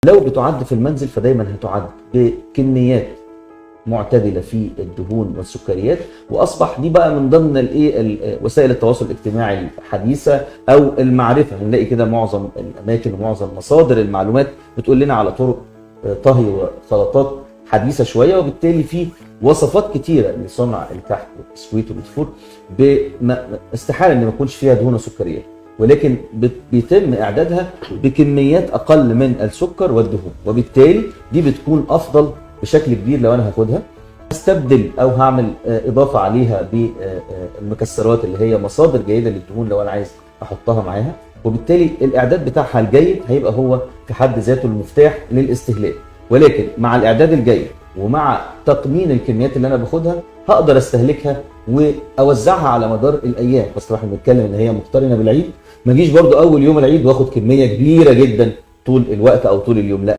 لو بتعد في المنزل فدايما هتعد بكميات معتدله في الدهون والسكريات واصبح دي بقى من ضمن الايه وسائل التواصل الاجتماعي الحديثه او المعرفه هنلاقي كده معظم الاماكن ومعظم مصادر المعلومات بتقول لنا على طرق طهي وخلطات حديثه شويه وبالتالي في وصفات كتيره لصنع الكحك والبسكويت والبيتفور استحاله ان ما يكونش فيها دهون وسكريات ولكن بيتم اعدادها بكميات اقل من السكر والدهون وبالتالي دي بتكون افضل بشكل كبير لو انا هاخدها استبدل او هعمل اضافه عليها بالمكسرات اللي هي مصادر جيده للدهون لو انا عايز احطها معاها وبالتالي الاعداد بتاعها الجيد هيبقى هو في حد ذاته المفتاح للاستهلاك ولكن مع الاعداد الجيد ومع تقنين الكميات اللي انا باخدها هقدر استهلكها واوزعها على مدار الايام بس طبعا بنتكلم ان هي مقترنه بالعيد ما اجيش برضو اول يوم العيد واخد كميه كبيره جدا طول الوقت او طول اليوم لا